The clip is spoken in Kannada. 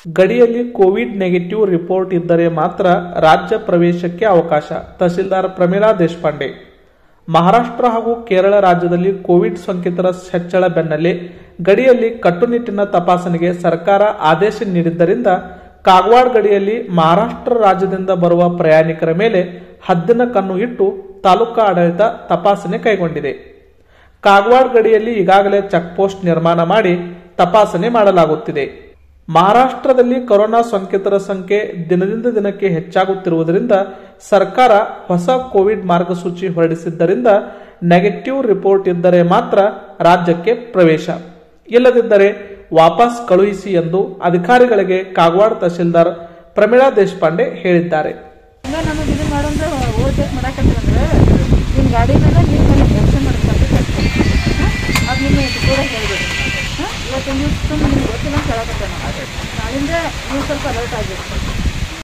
ಗಡಿಯಲ್ಲಿ ಕೋವಿಡ್ ನೆಗೆಟಿವ್ ರಿಪೋರ್ಟ್ ಇದ್ದರೆ ಮಾತ್ರ ರಾಜ್ಯ ಪ್ರವೇಶಕ್ಕೆ ಅವಕಾಶ ತಹಸೀಲ್ದಾರ್ ಪ್ರಮೀಳಾ ದೇಶಪಾಂಡೆ ಮಹಾರಾಷ್ಟ್ರ ಹಾಗೂ ಕೇರಳ ರಾಜ್ಯದಲ್ಲಿ ಕೋವಿಡ್ ಸೋಂಕಿತರ ಹೆಚ್ಚಳ ಬೆನ್ನಲ್ಲೇ ಗಡಿಯಲ್ಲಿ ಕಟ್ಟುನಿಟ್ಟಿನ ತಪಾಸಣೆಗೆ ಸರ್ಕಾರ ಆದೇಶ ನೀಡಿದ್ದರಿಂದ ಕಾಗವಾಡ ಗಡಿಯಲ್ಲಿ ಮಹಾರಾಷ್ಟ್ರ ರಾಜ್ಯದಿಂದ ಬರುವ ಪ್ರಯಾಣಿಕರ ಮೇಲೆ ಹದ್ದಿನ ಕಣ್ಣು ಇಟ್ಟು ತಾಲೂಕಾ ಆಡಳಿತ ತಪಾಸಣೆ ಕೈಗೊಂಡಿದೆ ಕಾಗವಾಡ ಗಡಿಯಲ್ಲಿ ಈಗಾಗಲೇ ಚೆಕ್ ಪೋಸ್ಟ್ ನಿರ್ಮಾಣ ಮಾಡಿ ತಪಾಸಣೆ ಮಾಡಲಾಗುತ್ತಿದೆ ಮಹಾರಾಷ್ಟ್ರದಲ್ಲಿ ಕೊರೋನಾ ಸೋಂಕಿತರ ಸಂಖ್ಯೆ ದಿನದಿಂದ ದಿನಕ್ಕೆ ಹೆಚ್ಚಾಗುತ್ತಿರುವುದರಿಂದ ಸರ್ಕಾರ ಹೊಸ ಕೋವಿಡ್ ಮಾರ್ಗಸೂಚಿ ಹೊರಡಿಸಿದ್ದರಿಂದ ನೆಗೆಟಿವ್ ರಿಪೋರ್ಟ್ ಇದ್ದರೆ ಮಾತ್ರ ರಾಜ್ಯಕ್ಕೆ ಪ್ರವೇಶ ಇಲ್ಲದಿದ್ದರೆ ವಾಪಸ್ ಕಳುಹಿಸಿ ಎಂದು ಅಧಿಕಾರಿಗಳಿಗೆ ಕಾಗವಾಡ ತಹಸೀಲ್ದಾರ್ ಪ್ರಮೀಳಾ ದೇಶಪಾಂಡೆ ಹೇಳಿದ್ದಾರೆ ಹಂಗ ನಮಗೆ ಇದು ಮಾಡಂದ್ರೆ ಓಟ್ ಚೆಕ್ ಮಾಡಕತ್ತಂದ್ರೆ ನಿಮ್ಮ ಗಾಡಿ ಮೇಲೆ ನೀವು ನನಗೆ ಆಕ್ಷನ್ ಮಾಡ್ಕೊಂಡು ಅದು ನಿಮ್ಮ ಇದು ಕೂಡ ಹೇಳ್ಬೇಕು ಹಾಂ ಇವತ್ತು ನೀವು ಸುಮ್ಮನೆ ನಿಮ್ಗೆ ಗೊತ್ತಿಲ್ಲ ಅಂತ ಹೇಳಕತ್ತೆ ನಾನು ನಾಳಿಂದ ನೀವು ಸ್ವಲ್ಪ ಅಲರ್ಟ್ ಆಗಿರ್ತೀವಿ